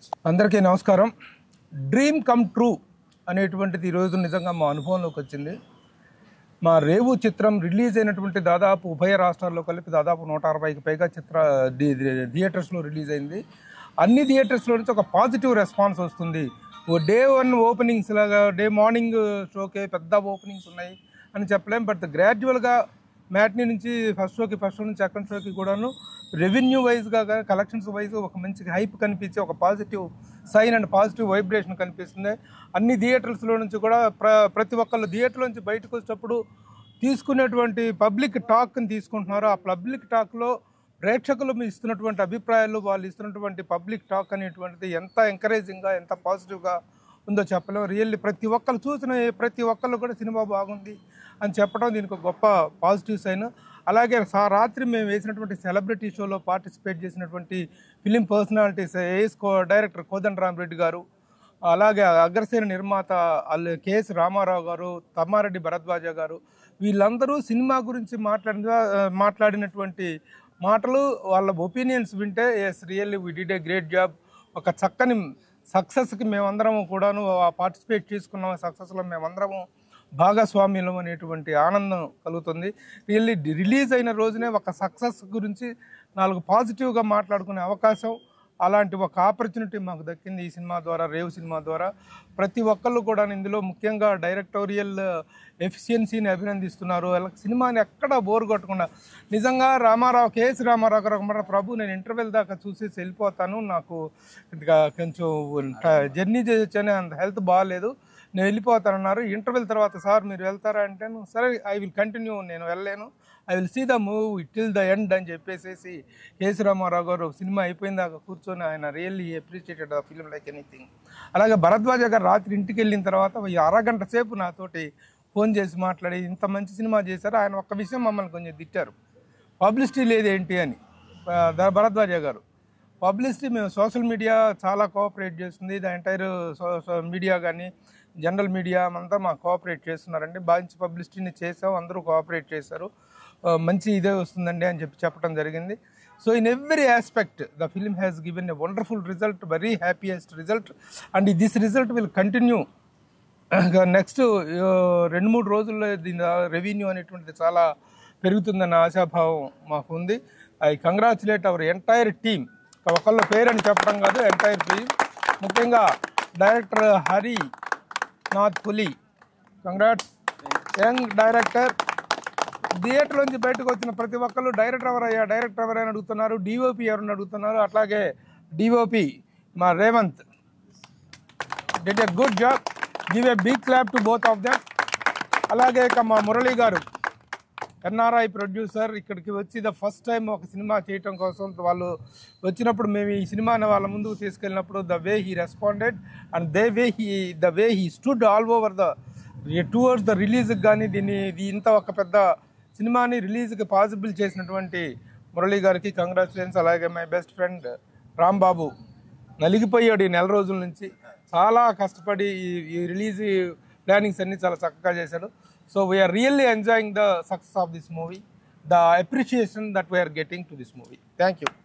అందరికీ నమస్కారం dream come true అనేటువంటిది ఈరోజు నిజంగా మా అనుభవంలోకి వచ్చింది మా రేవు చిత్రం రిలీజ్ అయినటువంటి దాదాపు ఉభయ రాష్ట్రాల్లో కలిపి దాదాపు నూట అరవైకి పైగా చిత్ర థి- థి- థియేటర్స్లో రిలీజ్ అయింది అన్ని థియేటర్స్లో నుంచి ఒక పాజిటివ్ రెస్పాన్స్ వస్తుంది ఓ డే వన్ ఓపెనింగ్స్ లాగా డే మార్నింగ్ షోకే పెద్ద ఓపెనింగ్స్ ఉన్నాయి అని చెప్పలేం బట్ గ్రాడ్యువల్గా మ్యాట్నీ నుంచి ఫస్ట్ షోకి ఫస్ట్ షో నుంచి సెకండ్ షోకి కూడాను రెవెన్యూ వైజ్గా కలెక్షన్స్ వైజ్ ఒక మంచి హైప్ కనిపించి ఒక positive sign and positive vibration కనిపిస్తుంది అన్ని థియేటర్స్లో నుంచి కూడా ప్ర ప్రతి ఒక్కళ్ళు థియేటర్ నుంచి బయటకు వచ్చేటప్పుడు తీసుకునేటువంటి పబ్లిక్ టాక్ని తీసుకుంటున్నారు ఆ పబ్లిక్ టాక్లో ప్రేక్షకులు మీ ఇస్తున్నటువంటి అభిప్రాయాలు వాళ్ళు ఇస్తున్నటువంటి పబ్లిక్ టాక్ అనేటువంటిది ఎంత ఎంకరేజింగ్గా ఎంత పాజిటివ్గా ఉందో చెప్పలేం రియల్లీ ప్రతి ఒక్కరు చూసిన ప్రతి ఒక్కళ్ళు కూడా సినిమా బాగుంది అని చెప్పడం దీనికి ఒక గొప్ప పాజిటివ్ సైన్ అలాగే సా రాత్రి మేము వేసినటువంటి సెలబ్రిటీ షోలో పార్టిసిపేట్ చేసినటువంటి film personalities AS co director Kodanda Rama Reddy గారు అలాగే అగ్రసేన నిర్మాత అల్ కేఎస్ రామారావు గారు తమ్మారెడ్డి భరద్వాజ గారు వీళ్ళందరూ సినిమా గురించి మాట్లాడిన మాట్లాడినటువంటి మాటలు వాళ్ళ ఒపీనియన్స్ వింటే yes really we did a great job ఒక చక్కని సక్సెస్కి మేమందరము కూడాను పార్టిసిపేట్ చేసుకున్నాం సక్సెస్లో మేమందరము భాగస్వామ్యం అనేటువంటి ఆనందం కలుగుతుంది రియల్లీ రిలీజ్ అయిన రోజునే ఒక సక్సెస్ గురించి నాలుగు పాజిటివ్గా మాట్లాడుకునే అవకాశం అలాంటి ఒక ఆపర్చునిటీ మాకు దక్కింది ఈ సినిమా ద్వారా రేవు సినిమా ద్వారా ప్రతి ఒక్కళ్ళు కూడా ఇందులో ముఖ్యంగా డైరెక్టోరియల్ ఎఫిషియన్సీని అభినందిస్తున్నారు అలా సినిమాని ఎక్కడ బోర్ కొట్టకుండా నిజంగా రామారావు కేఎస్ రామారావు గారు ఒక మాట, ప్రభు నేను ఇంటర్వెల్ దాకా చూసేసి వెళ్ళిపోతాను నాకు ఇంకా కొంచెం జర్నీ చేయొచ్చని అంత హెల్త్ బాగాలేదు నేను వెళ్ళిపోతానన్నారు ఇంటర్వెల్ తర్వాత సార్ మీరు వెళ్తారా అంటే సరే ఐ విల్ కంటిన్యూ నేను వెళ్ళలేను I will see the move till the end అని చెప్పేసి కేసీ రామారావు గారు సినిమా అయిపోయిన దాకా కూర్చొని ఆయన really appreciated the film like anything అలాగే భరద్వాజ గారు రాత్రి ఇంటికి వెళ్ళిన తర్వాత ఈ అరగంట సేపు నాతోటి ఫోన్ చేసి మాట్లాడి ఇంత మంచి సినిమా చేశారు ఆయన ఒక్క విషయం మమ్మల్ని కొంచెం తిట్టారు పబ్లిసిటీ లేదు ఏంటి అని ఆ, ద- భరద్వాజ గారు పబ్లిసిటీ మేము సోషల్ మీడియా చాలా కోఆపరేట్ చేస్తుంది ద ఎంటైర్ మీడియా కానీ జనరల్ మీడియా అంతా మాకు కోఆపరేట్ చేస్తున్నారండి మంచి పబ్లిసిటీని చేసాం అందరూ కోఆపరేట్ చేశారు ఆ, మంచి ఇదే వస్తుందండి అని చెప్పి చెప్పడం జరిగింది so in every aspect the film has given a wonderful result very happiest result and this result will continue next రెండు మూడు రోజుల్లో దీని రెవెన్యూ అనేటువంటిది చాలా పెరుగుతుందన్న ఆశాభావం మాకు ఉంది I congratulate our entire team ఒకళ్ళ పేరు అని చెప్పడం కాదు ఎంటైర్ టీమ్ ముఖ్యంగా director Harinath Puli congrats young director theatre నుంచి బయటకు వచ్చిన ప్రతి ఒక్కళ్ళు డైరెక్టర్ ఎవరయ్యా డైరెక్టర్ ఎవరైనా అడుగుతున్నారు డిఓపి ఎవరైనా అడుగుతున్నారు అట్లాగే డిఓపి మా Revanth did a good job give a big clap to both of them అలాగే ఇక మా మురళి గారు ఎన్ఆర్ఐ ప్రొడ్యూసర్ ఇక్కడికి వచ్చి ద ఫస్ట్ టైం ఒక సినిమా చేయటం కోసం వాళ్ళు వచ్చినప్పుడు మేము ఈ సినిమాని వాళ్ళ ముందుకు తీసుకెళ్ళినప్పుడు the way he responded and the way he the way he stood all over the towards the రిలీజ్కి కానీ దీన్ని ఇది ఇంత ఒక పెద్ద సినిమాని రిలీజ్కి పాసిబుల్ చేసినటువంటి మురళి గారికి కంగ్రాచులేషన్స్ అలాగే మై బెస్ట్ ఫ్రెండ్ రాంబాబు నలిగిపోయాడు ఈ నెల రోజుల నుంచి చాలా కష్టపడి ఈ- ఈ రిలీజ్ ప్లానింగ్స్ అన్ని చాలా చక్కగా చేశాడు so we are really enjoying the success of this movie the appreciation that we are getting to this movie thank you